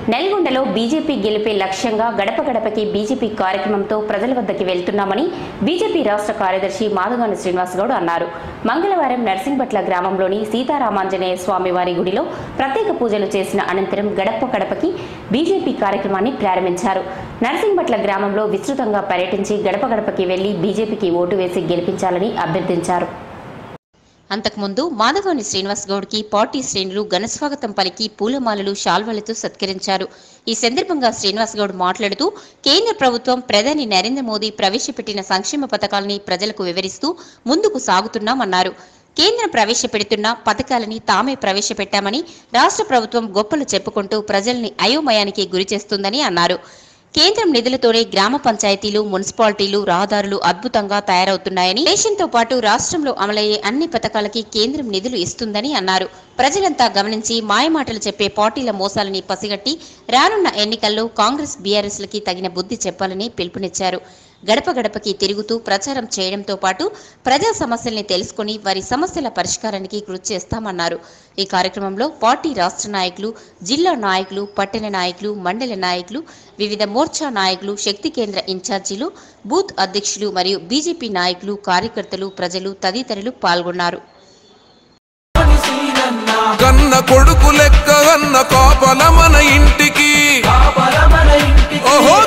నల్గొండలో బీజేపీ గెలిపే లక్ష్యంగా గడప గడపకి బీజేపీ కార్యక్రమంతో ప్రజల వద్దకి వెళ్తున్నామని బీజేపీ రాష్ట్ర కార్యదర్శి మాధగాని శ్రీనివాస్ గౌడ్ అన్నారు మంగళవారం నర్సింగ్పట్ల గ్రామంలోని సీతారామాంజనేయ స్వామి వారి గుడిలో ప్రత్యేక పూజలు చేసిన అనంతరం గడప గడపకి బీజేపీ కార్యక్రమాన్ని ప్రారంభించారు నర్సింగ్పట్ల గ్రామంలో విస్తృతంగా పర్యటించి గడప గడపకి వెళ్లి బీజేపీకి ఓటు వేసి గెలిపించాలని అభ్యర్థించారు అంతకుముందు మాధవని శ్రీనివాస్ గౌడ్కి పార్టీ శ్రేణులు ఘనస్వాగతం పలికి పూలమాలలు శాల్వలతో సత్కరించారు ఈ సందర్భంగా శ్రీనివాస్ గౌడ్ మాట్లాడుతూ కేంద్ర ప్రభుత్వం ప్రధాని నరేంద్ర మోదీ ప్రవేశపెట్టిన సంక్షేమ పథకాలని ప్రజలకు వివరిస్తూ ముందుకు సాగుతున్నామన్నారు కేంద్రం ప్రవేశపెడుతున్న పథకాలని తామే ప్రవేశపెట్టామని రాష్ట్ర ప్రభుత్వం గొప్పలు చెప్పుకుంటూ ప్రజల్ని అయోమయానికి గురి చేస్తుందని అన్నారు కేంద్రం నిధులతోనే గ్రామ పంచాయతీలు మున్సిపాలిటీలు రహదారులు అద్భుతంగా తయారవుతున్నాయని దేశంతో పాటు రాష్ట్రంలో అమలయ్యే అన్ని పథకాలకి కేంద్రం నిధులు ఇస్తుందని అన్నారు ప్రజలంతా గమనించి మాయమాటలు చెప్పే పార్టీల మోసాలని పసిగట్టి రానున్న ఎన్నికల్లో కాంగ్రెస్ బీఆర్ఎస్లకి తగిన బుద్ధి చెప్పాలని పిలుపునిచ్చారు గడప గడపకి తిరుగుతూ ప్రచారం చేయడంతో పాటు ప్రజా సమస్యల్ని తెలుసుకుని వారి సమస్యల పరిష్కారానికి కృషి చేస్తామన్నారు ఈ కార్యక్రమంలో పార్టీ రాష్ట్ర నాయకులు జిల్లా నాయకులు పట్టణ నాయకులు మండల నాయకులు వివిధ మోర్చా నాయకులు శక్తి కేంద్ర ఇన్ఛార్జీలు బూత్ అధ్యక్షులు మరియు బీజేపీ నాయకులు కార్యకర్తలు ప్రజలు తదితరులు పాల్గొన్నారు కన్న కొడుకు లెక్క అన్న కాపల మన ఇంటికి ఓహో